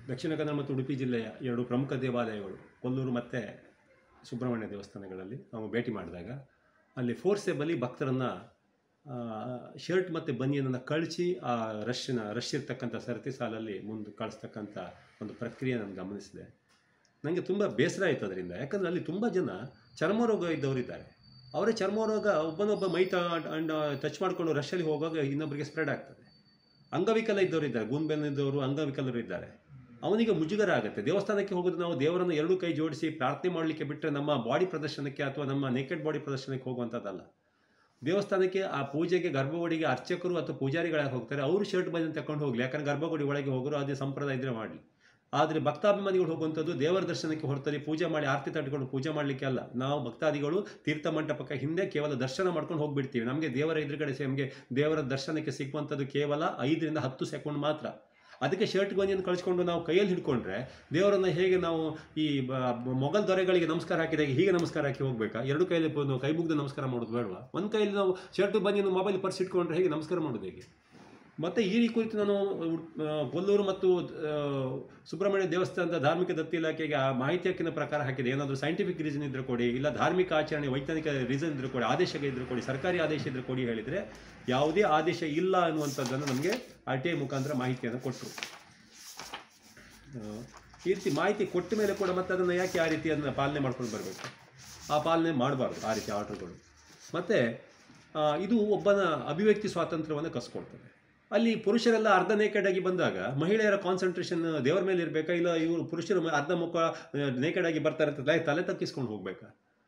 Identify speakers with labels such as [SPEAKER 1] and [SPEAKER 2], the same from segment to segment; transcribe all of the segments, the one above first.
[SPEAKER 1] ದಕ್ಷಿಣ ಕನ್ನಡ ಮತ್ತು ಉಡುಪಿ ಜಿಲ್ಲೆಯ ಎರಡು ಪ್ರಮುಖ ದೇವಾಲಯಗಳು ಕೊಲ್ಲೂರು ಮತ್ತು ಸುಬ್ರಹ್ಮಣ್ಯ ದೇವಸ್ಥಾನಗಳಲ್ಲಿ ನಾವು ಭೇಟಿ ಮಾಡಿದಾಗ ಅಲ್ಲಿ ಫೋರ್ಸೆಬಲಿ ಭಕ್ತರನ್ನು ಶರ್ಟ್ ಮತ್ತು ಬನಿಯನನ್ನು ಕಳಿಸಿ ಆ ರಶ್ನ ರಶ್ ಇರ್ತಕ್ಕಂಥ ಸರತಿ ಸಾಲಲ್ಲಿ ಮುಂದೆ ಕಳಿಸ್ತಕ್ಕಂಥ ಒಂದು ಪ್ರಕ್ರಿಯೆ ನಾನು ಗಮನಿಸಿದೆ ನನಗೆ ತುಂಬ ಬೇಸರ ಆಯಿತು ಅದರಿಂದ ಯಾಕಂದರೆ ಅಲ್ಲಿ ತುಂಬ ಜನ ಚರ್ಮರೋಗ ಇದ್ದವರಿದ್ದಾರೆ ಅವರೇ ಚರ್ಮರೋಗ ಒಬ್ಬನೊಬ್ಬ ಮೈ ಅಂಡ್ ಟಚ್ ಮಾಡಿಕೊಂಡು ರಶಲ್ಲಿ ಹೋಗುವಾಗ ಇನ್ನೊಬ್ಬರಿಗೆ ಸ್ಪ್ರೆಡ್ ಆಗ್ತದೆ ಅಂಗವಿಕಲ ಇದ್ದವರು ಇದ್ದಾರೆ ಗೂನ್ಬೆನ್ನಿದ್ದವರು ಅಂಗವಿಕಲರು ಇದ್ದಾರೆ ಅವನಿಗೆ ಮುಜುಗರ ಆಗುತ್ತೆ ದೇವಸ್ಥಾನಕ್ಕೆ ಹೋಗೋದು ನಾವು ದೇವರನ್ನು ಎರಡೂ ಕೈ ಜೋಡಿಸಿ ಪ್ರಾರ್ಥನೆ ಮಾಡಲಿಕ್ಕೆ ಬಿಟ್ಟರೆ ನಮ್ಮ ಬಾಡಿ ಪ್ರದರ್ಶನಕ್ಕೆ ಅಥವಾ ನಮ್ಮ ನೇಕೆಡ್ ಬಾಡಿ ಪ್ರದರ್ಶನಕ್ಕೆ ಹೋಗುವಂಥದ್ದಲ್ಲ ದೇವಸ್ಥಾನಕ್ಕೆ ಆ ಪೂಜೆಗೆ ಗರ್ಭಗುಡಿಗೆ ಅರ್ಚಕರು ಅಥವಾ ಪೂಜಾರಿಗಳಾಗಿ ಹೋಗ್ತಾರೆ ಅವರು ಶರ್ಟ್ ಬಂದು ತಗೊಂಡು ಹೋಗಲಿ ಯಾಕಂದ್ರೆ ಗರ್ಭಗುಡಿ ಒಳಗೆ ಹೋಗೋರು ಅದೇ ಸಂಪ್ರದಾಯ ಇದ್ರೆ ಮಾಡಲಿ ಆದರೆ ಭಕ್ತಾಭಿಮಾನಿಗಳು ಹೋಗುವಂಥದ್ದು ದೇವರ ದರ್ಶನಕ್ಕೆ ಹೊರತಲ್ಲಿ ಪೂಜೆ ಮಾಡಿ ಆರತಿ ತಟ್ಕೊಂಡು ಪೂಜೆ ಮಾಡಲಿಕ್ಕೆ ಅಲ್ಲ ನಾವು ಭಕ್ತಾದಿಗಳು ತೀರ್ಥ ಮಂಟಪಕ್ಕೆ ಹಿಂದೆ ಕೇವಲ ದರ್ಶನ ಮಾಡ್ಕೊಂಡು ಹೋಗ್ಬಿಡ್ತೀವಿ ನಮಗೆ ದೇವರ ಎದುರುಗಡೆ ನಮಗೆ ದೇವರ ದರ್ಶನಕ್ಕೆ ಸಿಗುವಂಥದ್ದು ಕೇವಲ ಐದರಿಂದ ಹತ್ತು ಸೆಕೆಂಡ್ ಮಾತ್ರ ಅದಕ್ಕೆ ಶರ್ಟ್ ಗೊಂಜಿಯನ್ನು ಕಳಿಸ್ಕೊಂಡು ನಾವು ಕೈಯಲ್ಲಿ ಹಿಡ್ಕೊಂಡ್ರೆ ದೇವರನ್ನು ಹೇಗೆ ನಾವು ಈ ಬ- ಮೊಘಲ್ ದೊರೆಗಳಿಗೆ ನಮಸ್ಕಾರ ಹಾಕಿದಾಗ ಹೀಗೆ ನಮಸ್ಕಾರ ಹಾಕಿ ಹೋಗ್ಬೇಕಾ ಎರಡು ಕೈಯಲ್ಲಿ ಬಂದು ಕೈ ಮುಗ್ದು ನಮಸ್ಕಾರ ಮಾಡೋದು ಬೇಡವಾ ಒಂದು ಕೈಯಲ್ಲಿ ನಾವು ಶರ್ಟ್ ಬನ್ನಿಯನ್ನು ಮೊಬೈಲ್ ಪರ್ಸ್ ಇಟ್ಕೊಂಡ್ರೆ ಹೇಗೆ ನಮಸ್ಕಾರ ಮಾಡೋದು ಹೇಗೆ ಮತ್ತು ಈ ಕುರಿತು ನಾನು ಆ, ಕೊಲ್ಲೂರು ಮತ್ತು ಆ, ಸುಬ್ರಹ್ಮಣ್ಯ ದೇವಸ್ಥಾನದ ಧಾರ್ಮಿಕ ದತ್ತಿ ಇಲಾಖೆಗೆ ಆ ಮಾಹಿತಿ ಹಕ್ಕಿನ ಪ್ರಕಾರ ಹಾಕಿದೆ ಏನಾದರೂ ಸೈಂಟಿಫಿಕ್ ರೀಸನ್ ಇದ್ರೆ ಕೊಡಿ ಇಲ್ಲ ಧಾರ್ಮಿಕ ಆಚರಣೆ ವೈಜ್ಞಾನಿಕ ರೀಸನ್ ಇದ್ರೆ ಕೊಡಿ ಆದೇಶ ಇದ್ರೆ ಕೊಡಿ ಸರ್ಕಾರಿ ಆದೇಶ ಇದ್ರೆ ಕೊಡಿ ಹೇಳಿದರೆ ಯಾವುದೇ ಆದೇಶ ಇಲ್ಲ ಅನ್ನುವಂಥದ್ದನ್ನು ನಮಗೆ ಆರ್ ಟಿ ಐ ಮುಖಾಂತರ ಮಾಹಿತಿಯನ್ನು ಕೊಟ್ಟರು ಈ ರೀತಿ ಮಾಹಿತಿ ಕೊಟ್ಟ ಮೇಲೆ ಕೂಡ ಮತ್ತೆ ಅದನ್ನು ಯಾಕೆ ಆ ರೀತಿ ಅದನ್ನು ಪಾಲನೆ ಮಾಡ್ಕೊಂಡು ಬರಬೇಕು ಆ ಪಾಲನೆ ಮಾಡಬಾರ್ದು ಆ ರೀತಿ ಆರ್ಡರ್ಗಳು ಮತ್ತು ಇದು ಒಬ್ಬನ ಅಭಿವ್ಯಕ್ತಿ ಸ್ವಾತಂತ್ರ್ಯವನ್ನು ಕಸ್ಕೊಳ್ತದೆ ಅಲ್ಲಿ ಪುರುಷರೆಲ್ಲ ಅರ್ಧ ನೇಕೆಡ್ ಆಗಿ ಬಂದಾಗ ಮಹಿಳೆಯರ ಕಾನ್ಸಂಟ್ರೇಷನ್ ದೇವರ ಮೇಲೆ ಇರಬೇಕಾ ಇಲ್ಲ ಇವರು ಪುರುಷರು ಮ- ಅರ್ಧ ಮುಖ ನೇಕೆಡ್ ಆಗಿ ಬರ್ತಾರೆ ಅಂತ ತಲೆ- ತಲೆ ತಗ್ಗಿಸ್ಕೊಂಡು ಹೋಗ್ಬೇಕಾ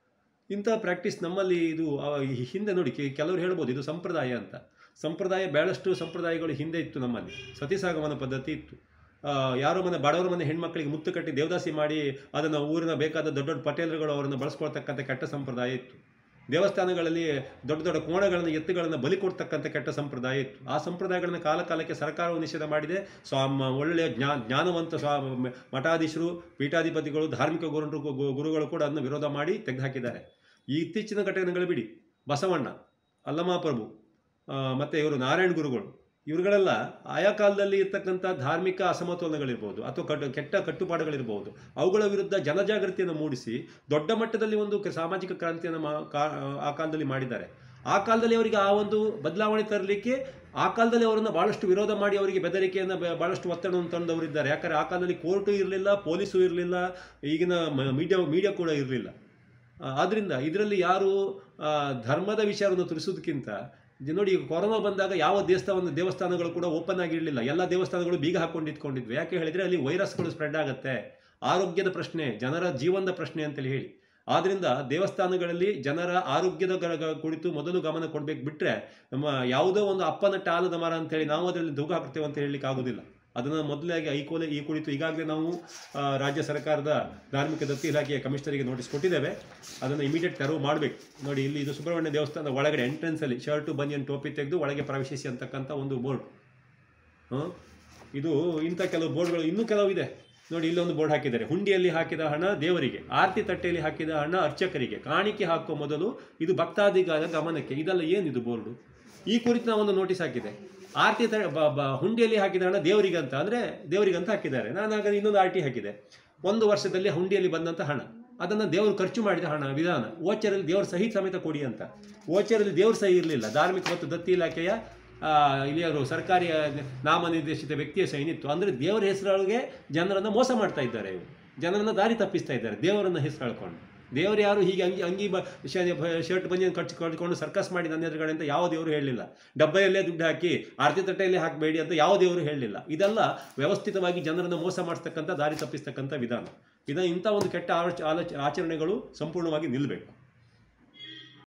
[SPEAKER 1] ಇಂಥ ಪ್ರಾಕ್ಟೀಸ್ ನಮ್ಮಲ್ಲಿ ಇದು ಆ, ಈ ಹಿಂದೆ ನೋಡಿ ಕೆ- ಕೆಲವರು ಹೇಳ್ಬೋದು ಇದು ಸಂಪ್ರದಾಯ ಅಂತ ಸಂಪ್ರದಾಯ ಬಹಳಷ್ಟು ಸಂಪ್ರದಾಯಗಳು ಹಿಂದೆ ಇತ್ತು ನಮ್ಮಲ್ಲಿ ಸತಿಸಾಗಮನ ಪದ್ಧತಿ ಇತ್ತು ಆ, ಯಾರೋ ಮನೆ ಬಡವರ ಮನೆ ಹೆಣ್ಮಕ್ಳಿಗೆ ಮುತ್ತು ಕಟ್ಟಿ ದೇವದಾಸಿ ಮಾಡಿ ಅದನ್ನು ಊರಿನ ಬೇಕಾದ ದೊಡ್ಡ ದೊಡ್ಡ ಪಟೇಲರುಗಳು ಅವರನ್ನು ಬಳಸ್ಕೊಳ್ತಕ್ಕಂಥ ಕೆಟ್ಟ ಸಂಪ್ರದಾಯ ಇತ್ತು ದೇವಸ್ಥಾನಗಳಲ್ಲಿ ದೊಡ್ಡ ದೊಡ್ಡ ಕೋಣಗಳನ್ನು ಎತ್ತುಗಳನ್ನು ಬಲಿ ಕೊಡ್ತಕ್ಕಂಥ ಕೆಟ್ಟ ಸಂಪ್ರದಾಯ ಇತ್ತು ಆ ಸಂಪ್ರದಾಯಗಳನ್ನು ಕಾಲ ಕಾಲಕ್ಕೆ ಸರ್ಕಾರವು ನಿಷೇಧ ಮಾಡಿದೆ ಸ್ವಾಮ ಒಳ್ಳೆಯ ಜ್ಞಾ ಜ್ಞಾನವಂತ ಸ್ವಾ ಮ- ಮಠಾಧೀಶರು ಪೀಠಾಧಿಪತಿಗಳು ಧಾರ್ಮಿಕ ಗುರು ಗು- ಗುರುಗಳು ಕೂಡ ಅದನ್ನು ವಿರೋಧ ಮಾಡಿ ತೆಗೆದುಹಾಕಿದ್ದಾರೆ ಈ ಇತ್ತೀಚಿನ ಘಟನೆಗಳು ಬಿಡಿ ಬಸವಣ್ಣ ಅಲ್ಲಮಾಪ್ರಭು ಆ, ಮತ್ತೆ ಇವರು ನಾರಾಯಣ ಗುರುಗಳು ಇವುಗಳೆಲ್ಲ ಆಯಾ ಕಾಲದಲ್ಲಿ ಇರ್ತಕ್ಕಂಥ ಧಾರ್ಮಿಕ ಅಸಮತೋಲನಗಳಿರ್ಬೋದು ಅಥವಾ ಕಟ್ಟು ಕೆಟ್ಟ ಕಟ್ಟುಪಾಡುಗಳಿರ್ಬೋದು ಅವುಗಳ ವಿರುದ್ಧ ಜನಜಾಗೃತಿಯನ್ನು ಮೂಡಿಸಿ ದೊಡ್ಡ ಮಟ್ಟದಲ್ಲಿ ಒಂದು ಕ- ಸಾಮಾಜಿಕ ಕ್ರಾಂತಿಯನ್ನು ಮಾ- ಕಾ- ಆ ಕಾಲದಲ್ಲಿ ಮಾಡಿದ್ದಾರೆ ಆ ಕಾಲದಲ್ಲಿ ಅವರಿಗೆ ಆ ಒಂದು ಬದಲಾವಣೆ ತರಲಿಕ್ಕೆ ಆ ಕಾಲದಲ್ಲಿ ಅವರನ್ನು ಭಾಳಷ್ಟು ವಿರೋಧ ಮಾಡಿ ಅವರಿಗೆ ಬೆದರಿಕೆಯನ್ನು ಬ- ಭಾಳಷ್ಟು ಒತ್ತಡವನ್ನು ತಂದವರಿದ್ದಾರೆ ಯಾಕಂದರೆ ಆ ಕಾಲದಲ್ಲಿ ಕೋರ್ಟು ಇರಲಿಲ್ಲ ಪೊಲೀಸು ಇರಲಿಲ್ಲ ಈಗಿನ ಮೀಡಿಯಾ ಮೀಡಿಯಾ ಕೂಡ ಇರಲಿಲ್ಲ ಆದ್ದರಿಂದ ಇದರಲ್ಲಿ ಯಾರು ಆ, ಧರ್ಮದ ವಿಚಾರವನ್ನು ತಿಳಿಸೋದಕ್ಕಿಂತ ಇದು ನೋಡಿ ಈಗ ಕೊರೋನಾ ಬಂದಾಗ ಯಾವ ದೇವಸ್ಥಾನ ದೇವಸ್ಥಾನಗಳು ಕೂಡ ಓಪನ್ ಆಗಿರಲಿಲ್ಲ ಎಲ್ಲ ದೇವಸ್ಥಾನಗಳು ಬೀಗ ಹಾಕೊಂಡು ಇಟ್ಕೊಂಡಿದ್ವಿ ಯಾಕೆ ಹೇಳಿದರೆ ಅಲ್ಲಿ ವೈರಸ್ಗಳು ಸ್ಪ್ರೆಡ್ ಆಗುತ್ತೆ ಆರೋಗ್ಯದ ಪ್ರಶ್ನೆ ಜನರ ಜೀವನದ ಪ್ರಶ್ನೆ ಅಂತೇಳಿ ಹೇಳಿ ಆದ್ದರಿಂದ ದೇವಸ್ಥಾನಗಳಲ್ಲಿ ಜನರ ಆರೋಗ್ಯದ ಗ- ಗ- ಕುರಿತು ಮೊದಲು ಗಮನ ಕೊಡಬೇಕು ಬಿಟ್ಟರೆ ನಮ್ಮ ಯಾವುದೋ ಒಂದು ಅಪ್ಪನ ಟಾಲದ ಮರ ಅಂತೇಳಿ ನಾವು ಅದರಲ್ಲಿ ದುಗ್ಗ ಹಾಕ್ತೇವೆ ಅಂತ ಹೇಳಲಿಕ್ಕೆ ಆಗೋದಿಲ್ಲ ಅದನ್ನು ಮೊದಲಾಗಿ ಈ ಕೋಲೆ ಈ ಕುರಿತು ಈಗಾಗಲೇ ನಾವು ಆ, ರಾಜ್ಯ ಸರ್ಕಾರದ ಧಾರ್ಮಿಕ ದತ್ತಿ ಇಲಾಖೆಯ ಕಮಿಷನರಿಗೆ ನೋಟಿಸ್ ಕೊಟ್ಟಿದ್ದೇವೆ ಅದನ್ನು ಇಮಿಡಿಯೇಟ್ ತೆರವು ಮಾಡಬೇಕು ನೋಡಿ ಇಲ್ಲಿ ಇದು ಸುಬ್ರಹ್ಮಣ್ಯ ದೇವಸ್ಥಾನದ ಒಳಗಡೆ ಎಂಟ್ರೆನ್ಸಲ್ಲಿ ಶರ್ಟು ಬನಿಯನ್ ಟೋಪಿ ತೆಗೆದು ಒಳಗೆ ಪ್ರವೇಶಿಸಿ ಅಂತಕ್ಕಂಥ ಒಂದು ಬೋರ್ಡ್ ಹ್ಮ್? ಇದು ಇಂಥ ಕೆಲವು ಬೋರ್ಡ್ಗಳು ಇನ್ನೂ ಕೆಲವು ಇದೆ ನೋಡಿ ಇಲ್ಲೊಂದು ಬೋರ್ಡ್ ಹಾಕಿದ್ದಾರೆ ಹುಂಡಿಯಲ್ಲಿ ಹಾಕಿದ ಹಣ ದೇವರಿಗೆ ಆರತಿ ತಟ್ಟೆಯಲ್ಲಿ ಹಾಕಿದ ಹಣ ಅರ್ಚಕರಿಗೆ ಕಾಣಿಕೆ ಹಾಕುವ ಮೊದಲು ಇದು ಭಕ್ತಾದಿಗಾರ ಗಮನಕ್ಕೆ ಇದೆಲ್ಲ ಏನಿದು ಬೋರ್ಡು ಈ ಕುರಿತು ನಾವು ಒಂದು ನೋಟಿಸ್ ಹಾಕಿದೆ ಆರತಿ ತ ಬ- ಬ- ಹುಂಡಿಯಲ್ಲಿ ಹಾಕಿದ ಹಣ ದೇವರಿಗಂತ ಅಂದರೆ ದೇವರಿಗಂತ ಹಾಕಿದ್ದಾರೆ ನಾನು ಆಗ ಇನ್ನೊಂದು ಆರ್ ಟಿ ಹಾಕಿದೆ ಒಂದು ವರ್ಷದಲ್ಲಿ ಹುಂಡಿಯಲ್ಲಿ ಬಂದಂಥ ಹಣ ಅದನ್ನು ದೇವರು ಖರ್ಚು ಮಾಡಿದ ಹಣ ವಿಧಾನ ಓಚರಲ್ಲಿ ದೇವರ ಸಹಿ ಸಮೇತ ಕೊಡಿ ಅಂತ ಓಚರಲ್ಲಿ ದೇವ್ರ ಸಹಿ ಇರಲಿಲ್ಲ ಧಾರ್ಮಿಕ ಮತ್ತು ದತ್ತಿ ಇಲಾಖೆಯ ಆ, ಇಲ್ಲಿ ಅವರು ಸರ್ಕಾರಿ ನಾಮನಿರ್ದೇಶಿತ ವ್ಯಕ್ತಿಯ ಸೈನ್ ಇತ್ತು ಅಂದರೆ ದೇವರ ಹೆಸರೊಳಗೆ ಜನರನ್ನು ಮೋಸ ಮಾಡ್ತಾ ಇದ್ದಾರೆ ಇವರು ಜನರನ್ನು ದಾರಿ ತಪ್ಪಿಸ್ತಾ ಇದ್ದಾರೆ ದೇವರನ್ನ ಹೆಸರು ಹೇಳ್ಕೊಂಡು ದೇವರು ಯಾರು ಹೀಗೆ ಅಂಗಿ ಅಂಗಿ ಬ ಶರ್ಟ್ ಬಂಜಿಯನ್ನು ಕಟ್ಟಿ ಕಟ್ಕೊಂಡು ಸರ್ಕಸ್ ಮಾಡಿ ನನ್ನ ಎದುರುಗಡೆ ಅಂತ ಯಾವ ದೇವರು ಹೇಳಲಿಲ್ಲ ಡಬ್ಬೆಯಲ್ಲೇ ದುಡ್ಡು ಹಾಕಿ ಆರತಿ ತಟ್ಟೆಯಲ್ಲಿ ಹಾಕಬೇಡಿ ಅಂತ ಯಾವ ದೇವರು ಹೇಳಲಿಲ್ಲ ಇದೆಲ್ಲ ವ್ಯವಸ್ಥಿತವಾಗಿ ಜನರನ್ನು ಮೋಸ ಮಾಡಿಸ್ತಕ್ಕಂಥ ದಾರಿ ತಪ್ಪಿಸ್ತಕ್ಕಂಥ ವಿಧಾನ ಇದನ್ನು ಇಂಥ ಒಂದು ಕೆಟ್ಟ ಆಲೋಚ ಆಲೋಚ ಆಚರಣೆಗಳು ಸಂಪೂರ್ಣವಾಗಿ ನಿಲ್ಲಬೇಕು